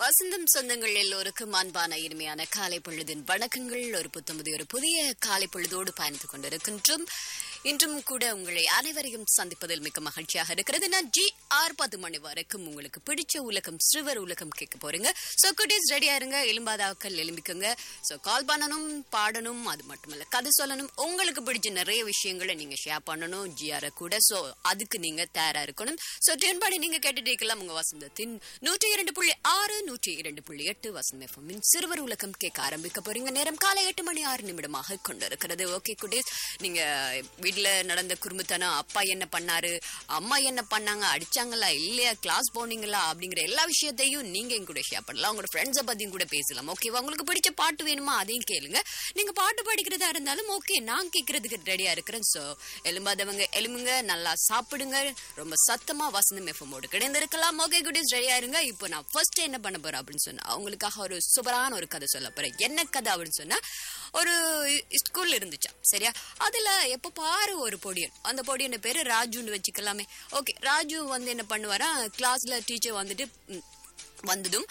வசந்தம் சொந்தங்கள் எல்லோருக்கும் அன்பான இனிமையான காலை பொழுதின் வணக்கங்கள் ஒரு புத்தமுதி ஒரு புதிய காலை பொழுதோடு பயணித்துக் கொண்டிருக்கின்றோம் இன்றும் கூட உங்களை அனைவரையும் சந்திப்பதில் மிக்க மகிழ்ச்சியாக இருக்கிறது நான் ஜி ஆர் பத்து மணி வரைக்கும் உங்களுக்கு பிடிச்ச உலகம் சிறுவர் உலகம் கேட்க போறீங்க சோ குட்டீஸ் ரெடியா இருங்க எலும்பாதாக்கள் எலும்பிக்குங்க சோ கால் பண்ணணும் பாடணும் அது மட்டுமல்ல கதை சொல்லணும் உங்களுக்கு பிடிச்ச நிறைய விஷயங்களை நீங்க ஷேர் பண்ணணும் ஜிஆர் கூட சோ அதுக்கு நீங்க தயாரா இருக்கணும் சோ டியூன் பண்ணி நீங்க கேட்டுட்டு இருக்கலாம் உங்க வசந்தத்தின் நூற்றி இரண்டு புள்ளி ஆறு நூற்றி இரண்டு புள்ளி எட்டு வசந்த எஃப்எம்மின் சிறுவர் உலகம் கேட்க ஆரம்பிக்க போறீங்க நேரம் காலை எட்டு மணி ஆறு நிமிடமாக கொண்டிருக்கிறது ஓகே குட்டீஸ் நீங்க வீட்ல நடந்த குறும்புத்தனம் அப்பா என்ன பண்ணாரு அம்மா என்ன பண்ணாங்க அடிச்சாங்களா இல்லையா கிளாஸ் போனீங்களா அப்படிங்கிற எல்லா விஷயத்தையும் நீங்க என் கூட ஷேர் பண்ணலாம் உங்களோட ஃப்ரெண்ட்ஸை பத்தியும் கூட பேசலாம் ஓகேவா உங்களுக்கு பிடிச்ச பாட்டு வேணுமா அதையும் கேளுங்க நீங்க பாட்டு படிக்கிறதா இருந்தாலும் ஓகே நான் கேட்கறதுக்கு ரெடியா இருக்கிறேன் சோ எலும்பாதவங்க எலும்புங்க நல்லா சாப்பிடுங்க ரொம்ப சத்தமா வசந்தம் எஃப்எம்மோடு கிடைந்திருக்கலாம் ஓகே குட்டீஸ் ரெடியா இருங்க இப்போ நான் ஃபர்ஸ்ட் என்ன பண்ண போறேன் அப்படின்னு சொன்னா அவங்களுக்காக ஒரு சூப்பரான ஒரு கதை சொல்ல போறேன் என்ன கதை அப்படின்னு சொன்னா ஒரு ஸ்கூல் இருந்துச்சா சரியா அதுல எப்ப பாரு ஒரு பொடியன் அந்த பொடியன் பேரு ராஜுன்னு வச்சுக்கலாமே ஓகே ராஜு வந்து என்ன பண்ணுவாரா கிளாஸ்ல டீச்சர் வந்துட்டு ம், வந்ததும்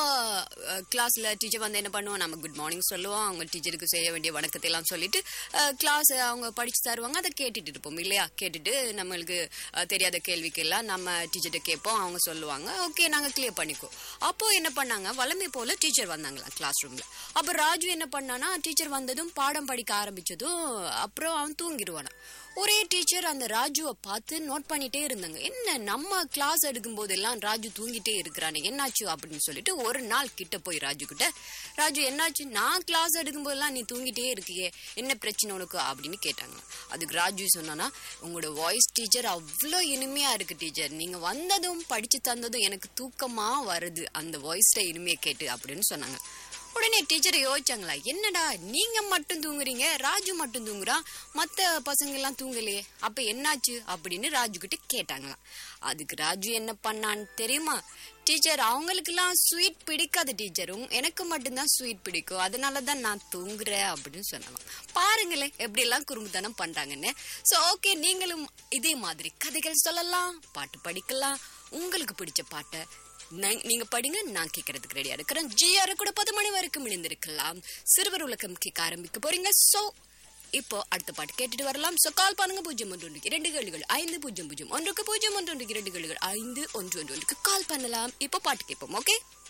கிளாஸ்ல டீச்சர் வந்து என்ன பண்ணுவோம் நம்ம குட் மார்னிங் சொல்லுவோம் அவங்க டீச்சருக்கு செய்ய வேண்டிய வணக்கத்தை எல்லாம் சொல்லிட்டு கிளாஸ் அவங்க படிச்சு தருவாங்க அதை கேட்டுட்டு இருப்போம் இல்லையா கேட்டுட்டு நம்மளுக்கு அஹ், தெரியாத கேள்விக்கெல்லாம் நம்ம டீச்சர்கிட்ட கேட்போம் அவங்க சொல்லுவாங்க ஓகே நாங்க கிளியர் பண்ணிக்குவோம் அப்போ என்ன பண்ணாங்க வளமை போல டீச்சர் வந்தாங்களா கிளாஸ் ரூம்ல அப்ப ராஜு என்ன பண்ணானா டீச்சர் வந்ததும் பாடம் படிக்க ஆரம்பிச்சதும் அப்புறம் அவன் தூங்கிடுவானா ஒரே டீச்சர் அந்த ராஜுவை பார்த்து நோட் பண்ணிட்டே இருந்தாங்க என்ன நம்ம கிளாஸ் எடுக்கும் போதெல்லாம் ராஜு தூங்கிட்டே இருக்கிறானே என்னாச்சு அப்படின்னு சொல்லிட்டு ஒரு நாள் கிட்ட போய் ராஜு கிட்ட ராஜு என்னாச்சு நான் கிளாஸ் எடுக்கும் போதெல்லாம் நீ தூங்கிட்டே இருக்கியே என்ன பிரச்சனை உனக்கு அப்படின்னு கேட்டாங்க அதுக்கு ராஜு சொன்னானா உங்களோட வாய்ஸ் டீச்சர் அவ்வளோ இனிமையா இருக்கு டீச்சர் நீங்க வந்ததும் படிச்சு தந்ததும் எனக்கு தூக்கமா வருது அந்த வாய்ஸ்ல இனிமையை கேட்டு அப்படின்னு சொன்னாங்க உடனே டீச்சர் யோசிச்சாங்களா என்னடா நீங்க மட்டும் தூங்குறீங்க ராஜு மட்டும் தூங்குறான் மத்த பசங்க எல்லாம் தூங்கலையே அப்ப என்னாச்சு அப்படின்னு ராஜு கிட்ட கேட்டாங்களாம் அதுக்கு ராஜு என்ன பண்ணான்னு தெரியுமா டீச்சர் அவங்களுக்கெல்லாம் ஸ்வீட் பிடிக்காது டீச்சர் உங்க- எனக்கு மட்டும்தான் ஸ்வீட் பிடிக்கும் அதனால தான் நான் தூங்குறேன் அப்படின்னு சொன்னாலாம் பாருங்களேன் எப்படி எல்லாம் குறும்புத்தனம் பண்றாங்கன்னு சோ ஓகே நீங்களும் இதே மாதிரி கதைகள் சொல்லலாம் பாட்டு படிக்கலாம் உங்களுக்கு பிடிச்ச பாட்டை நான்- நீங்க படிங்க நான் கேட்கறதுக்கு ரெடியா இருக்கிறேன் ஜிஆர் கூட பத்து மணி வரைக்கும் இணைந்திருக்கலாம் சிறுவர் உலகம் கேட்க ஆரம்பிக்க போறீங்க சோ இப்போ அடுத்த பாட்டு கேட்டுட்டு வரலாம் சோ கால் பண்ணுங்க பூஜ்ஜியம் ஒன்று ஒன்றுக்கு இரண்டு கேள்விகள் ஐந்து பூஜ்ஜியம் பூஜ்ஜியம் ஒன்றுக்கு பூஜ்ஜியம் ஒன்று ஒன்றுக்கு இரண்டு கேள்விகள் ஐந்து ஒன்று ஒன்று ஒன்றுக்கு கால் பண்ணலாம் இப்போ பாட்டு கேட்போம் ஓகே